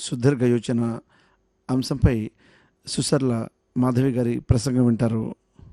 సుదీర్ఘ యోచన అంశంపై సుసర్ల మాధవి గారి ప్రసంగం వింటారు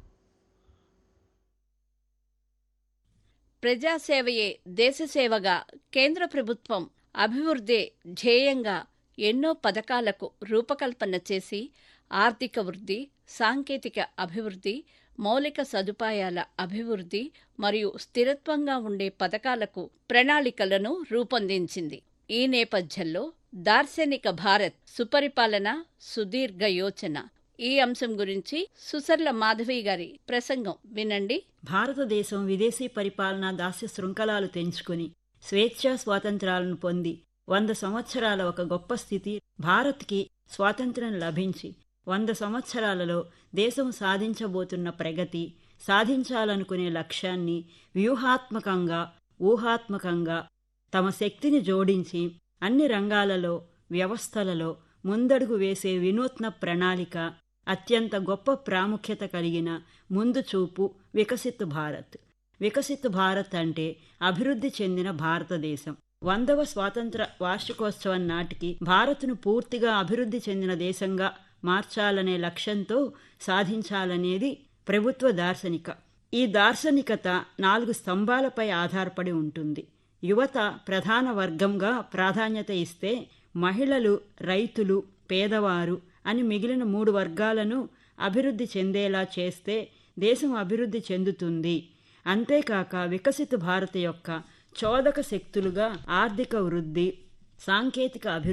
ప్రజాసేవయే దేశసేవగా కేంద్ర ప్రభుత్వం అభివృద్ధి ధ్యేయంగా ఎన్నో పథకాలకు రూపకల్పన చేసి ఆర్థిక వృద్ధి సాంకేతిక అభివృద్ధి మౌలిక సదుపాయాల అభివృద్ధి మరియు స్థిరత్వంగా ఉండే పథకాలకు ప్రణాళికలను రూపొందించింది ఈ నేపథ్యంలో దార్శనిక భారత్ సుపరిపాలన సుదీర్ఘ యోచన ఈ అంశం గురించి సుసర్ల మాధవి గారి ప్రసంగం వినండి భారతదేశం విదేశీ పరిపాలన దాస్య శృంఖలాలు తెంచుకుని స్వేచ్ఛా స్వాతంత్రాలను పొంది వంద సంవత్సరాల ఒక గొప్ప స్థితి భారత్కి స్వాతంత్రం లభించి వంద సంవత్సరాలలో దేశం సాధించబోతున్న ప్రగతి సాధించాలనుకునే లక్ష్యాన్ని వ్యూహాత్మకంగా ఊహాత్మకంగా తమ శక్తిని జోడించి అన్ని రంగాలలో వ్యవస్థలలో ముందడుగు వేసే వినూత్న ప్రణాళిక అత్యంత గొప్ప ప్రాముఖ్యత కలిగిన ముందు చూపు వికసిత్ భారత్ వికసిత్ భారత్ అంటే అభివృద్ధి చెందిన భారతదేశం వందవ స్వాతంత్ర వార్షికోత్సవం నాటికి భారత్ను పూర్తిగా అభివృద్ధి చెందిన దేశంగా మార్చాలనే లక్ష్యంతో సాధించాలనేది ప్రభుత్వ దార్శనిక ఈ దార్శనికత నాలుగు స్తంభాలపై ఆధారపడి ఉంటుంది యువత ప్రధాన వర్గంగా ప్రాధాన్యత ఇస్తే మహిళలు రైతులు పేదవారు అని మిగిలిన మూడు వర్గాలను అభివృద్ధి చెందేలా చేస్తే దేశం అభివృద్ధి చెందుతుంది అంతేకాక వికసిత భారత్ యొక్క చోదక శక్తులుగా ఆర్థిక వృద్ధి సాంకేతిక అభివృద్ధి